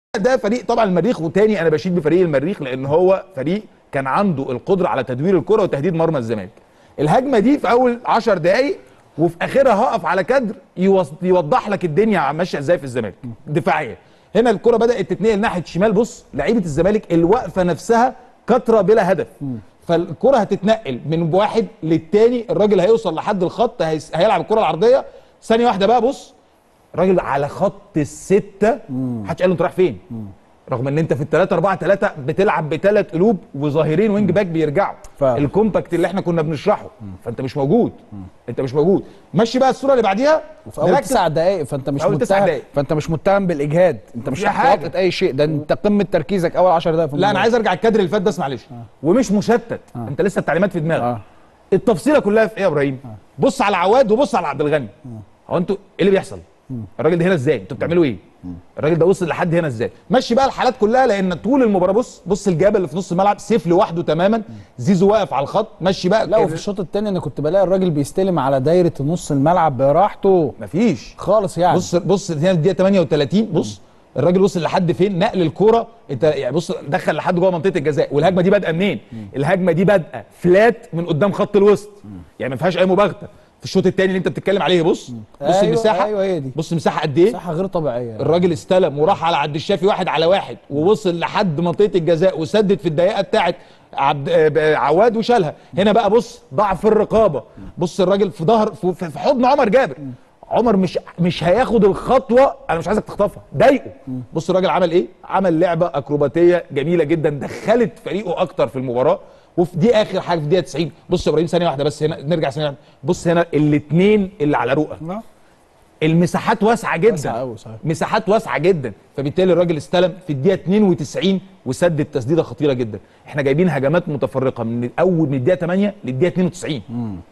ده فريق طبعا المريخ وتاني انا بشيد بفريق المريخ لان هو فريق كان عنده القدره على تدوير الكره وتهديد مرمى الزمالك الهجمه دي في اول 10 دقائق وفي اخرها هقف على كادر يوص- يوضح لك الدنيا ماشيه ازاي في الزمالك دفاعيا هنا الكره بدات تتنقل ناحيه الشمال بص لعيبه الزمالك الوقفه نفسها كتره بلا هدف فالكره هتتنقل من واحد للتاني الراجل هيوصل لحد الخط هيس- هيلعب الكره العرضيه ثانيه واحده بقى بص الراجل على خط الستة محدش قال له انت رايح فين رغم ان انت في الثلاثة أربعة ثلاثة بتلعب بثلاث قلوب وظاهرين وينج باك بيرجعوا فعلا. الكومباكت اللي احنا كنا بنشرحه فانت مش موجود انت مش موجود مشي بقى الصورة اللي بعديها في اول نركز- تسع دقائق فانت مش أول تسع متهم دقايق. فانت مش متهم بالاجهاد انت مش دي تحت حاجة. وطأة اي شيء ده انت قمه تركيزك اول 10 دقائق في لا انا المباراة. عايز ارجع الكادر اللي فات ده اسمع معلش ومش مشتت انت لسه التعليمات في دماغك آه. التفصيله كلها في ايه يا ابراهيم بص على عواد وبص على عبد الغني هو انتوا ايه اللي بيحصل الراجل ده هنا ازاي انتوا بتعملوا ايه الراجل ده وصل لحد هنا ازاي مشي بقى الحالات كلها لان طول المباراه بص بص الجبل اللي في نص الملعب سيف لوحده تماما زيزو واقف على الخط مشي بقى لا وفي الشوط الثاني انا كنت بلاقي الراجل بيستلم على دايره نص الملعب براحته مفيش خالص يعني بص بص هنا الدقيقه 38 بص الراجل وصل لحد فين نقل الكوره انت يعني بص دخل لحد جوه منطقه الجزاء والهجمه دي بادئه منين الهجمه دي بادئه فلات من قدام خط الوسط يعني ما فيهاش اي مباغته في الشوط الثاني اللي انت بتتكلم عليه بص بص أيوة، المساحه أيوة هي دي. بص المساحه قد ايه مساحه غير طبيعيه الراجل استلم وراح على عبد الشافي واحد على واحد ووصل لحد منطقه الجزاء وسدد في الدقيقه بتاعت عبد آه، ب- عواد وشالها هنا بقى بص ضعف الرقابه بص الراجل في ظهر في في- في حضن عمر جابر عمر مش مش هياخد الخطوه انا مش عايزك تخطفها ضايقه بص الراجل عمل ايه عمل لعبه اكروباتيه جميله جدا دخلت فريقه اكتر في المباراه وفي دي اخر حاجه في دقيقه 90 بص يا ابراهيم ثانيه واحده بس هنا نرجع ثانيه واحده بص هنا الاثنين اللي على رؤى آه. المساحات واسعه جدا واسعة أوي، صحيح. مساحات واسعه جدا فبالتالي الراجل استلم في الدقيقه 92 وسدد تسديده خطيره جدا احنا جايبين هجمات متفرقه من اول من الدقيقه 8 للدقيقه 92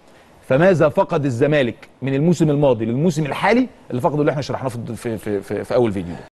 فماذا فقد الزمالك من الموسم الماضي للموسم الحالي اللي فقده اللي احنا شرحناه في في في, في, في اول فيديو ده